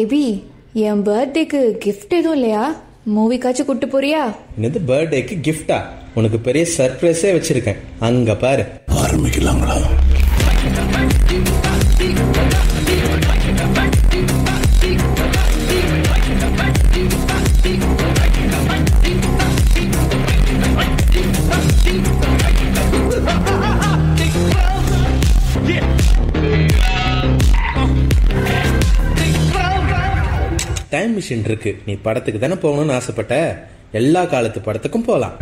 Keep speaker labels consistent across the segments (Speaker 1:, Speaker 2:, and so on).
Speaker 1: baby என் பர்த்டேக்கு gift எதுவும் இல்லையா மூவிக்காச்சும் கூட்டு போறியா
Speaker 2: என்னது பர்த்டேக்கு கிஃப்டா உனக்கு பெரிய சர்ப்ரைஸே வச்சிருக்கேன் அங்க பாரு
Speaker 3: ஆரம்பிக்கலாங்களா
Speaker 2: டைம் மிஷின் இருக்கு நீ படத்துக்கு தானே போகணும்னு ஆசைப்பட்ட எல்லா காலத்து படத்துக்கும் போகலாம்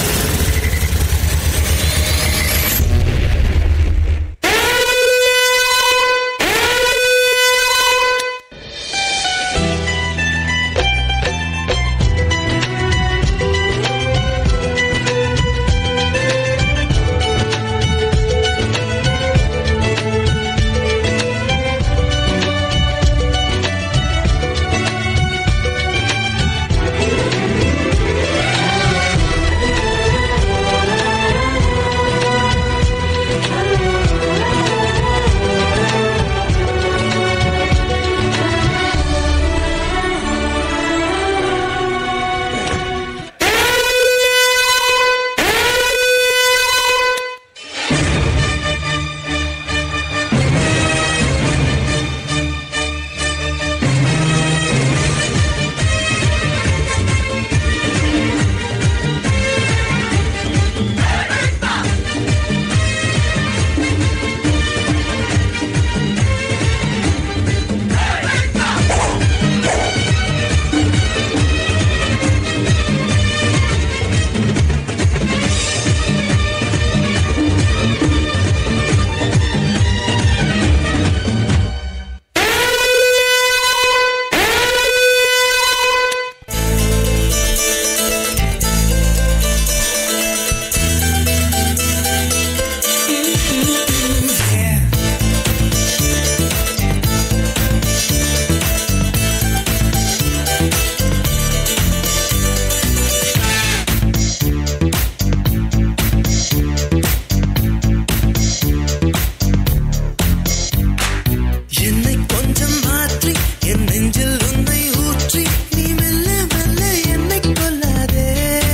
Speaker 4: என்னை கொஞ்சம் மாற்றி என் நெஞ்சில் உன்னை ஊற்றி நீ மெல்ல மெல்ல என்னை கொல்லாதே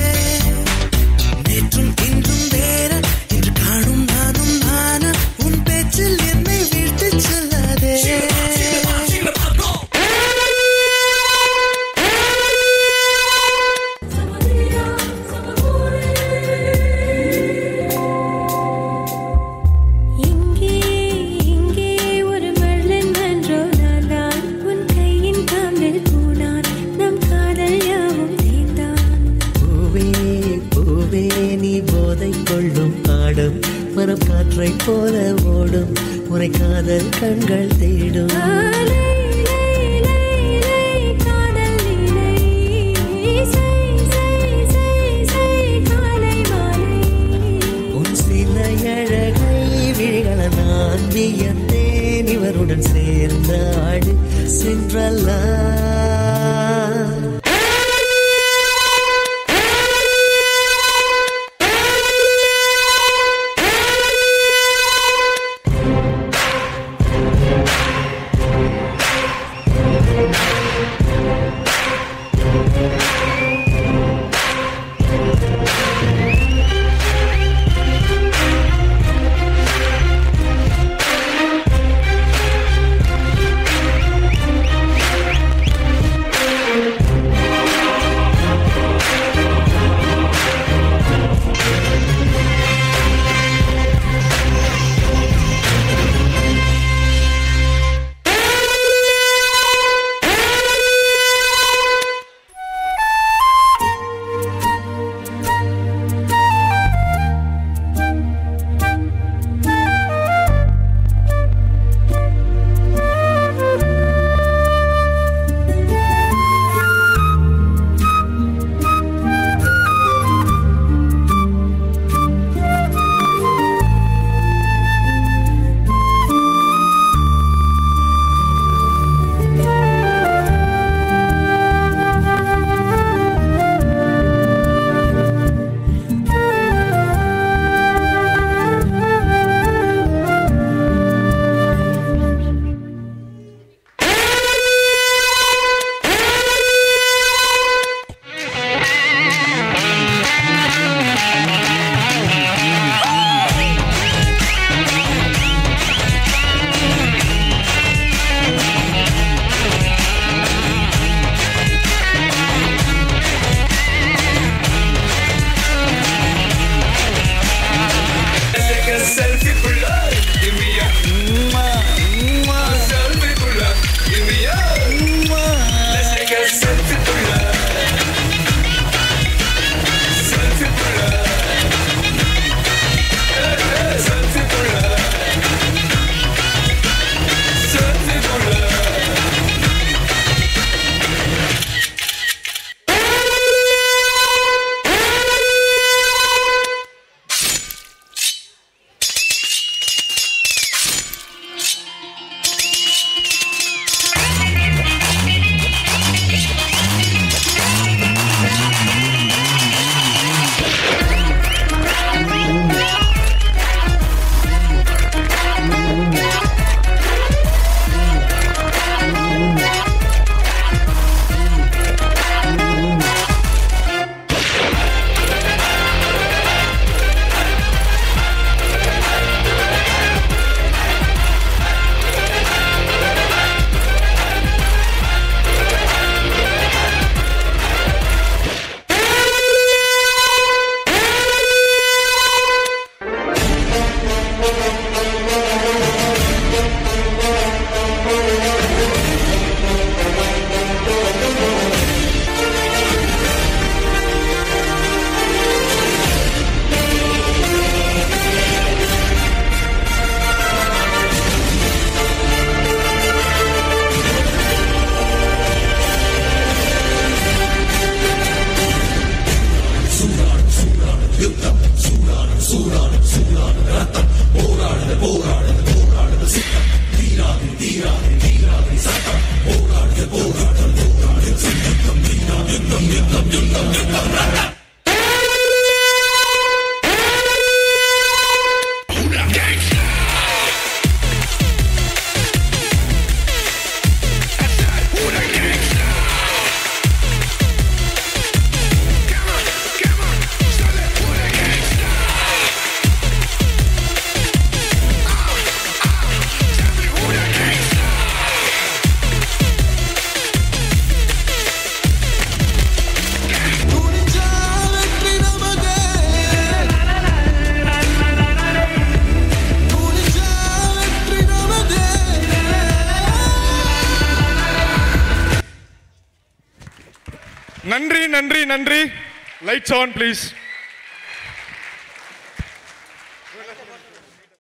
Speaker 4: நேற்றும் இன்றும் வேற இன்று காணும் நானும் நானா உன் பேச்சில் என்னை வீழ்த்து செல்லாதே
Speaker 5: இங்கே இங்கே ஒரு மழன் மன்றோ நான் உன் கையின் காம்பில் பூனான் நம் காதல் யாவும் தீர்ந்தான்
Speaker 4: பூவே பூவே நீ போதை கொள்ளும் ஆடும் மரம் காற்றை போல ஓடும் உரை காதல் கண்கள் தேடும்
Speaker 5: ஆலை லை லை லை காதல் லீலை சை சை சை சை காலை மாலை
Speaker 4: உன் சில அழகை விழிகள நான் வியந்தேன் இவருடன் சேர்ந்த ஆடு சென்றல்லா
Speaker 3: நன்றி நன்றி நன்றி லைட்ஸ் ஆன் ப்ளீஸ்